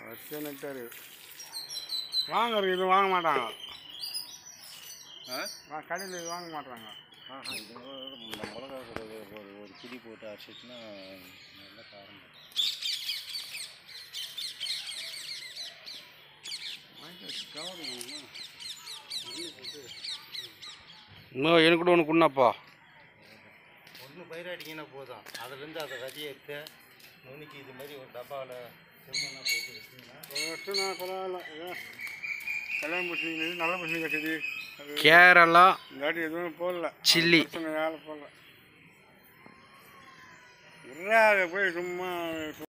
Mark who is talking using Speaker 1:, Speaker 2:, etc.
Speaker 1: வரிசையாக நெட்டாரு வாங்குறது இது வாங்க மாட்டாங்க
Speaker 2: ஆ
Speaker 1: வா- கடையில் இது வாங்க மாட்டாங்க
Speaker 2: ஆஹா இது இந்த மிளகா கூட ஒரு ஒரு பிடி போட்டு அரைச்சிட்டுனா நல்ல காரம் வரும்.
Speaker 3: இன்னும் எனக்கு கூட ஒன்று குண்ணாப்பா
Speaker 2: ஒன்று பயிர் அடிக்கினா போதும் அதுலேருந்து அதை விதைய எடுத்து நுணுக்கி இது மாதிரி ஒரு டப்பாவில் செம்மண்ணா போட்டு வச்சிங்கன்னா
Speaker 1: ஒரு வருஷம் நான் பரவாயில்ல ஏதோ கல்யாணம் பூசணிங்க நல்ல பூசணிக்காய் செடி அது
Speaker 3: கேரளா
Speaker 1: இந்தாட்டி எதுவும் போடல
Speaker 3: சில்லி.
Speaker 1: பிரச்சனை வேலை போடல விட்றாத போய் சும்மா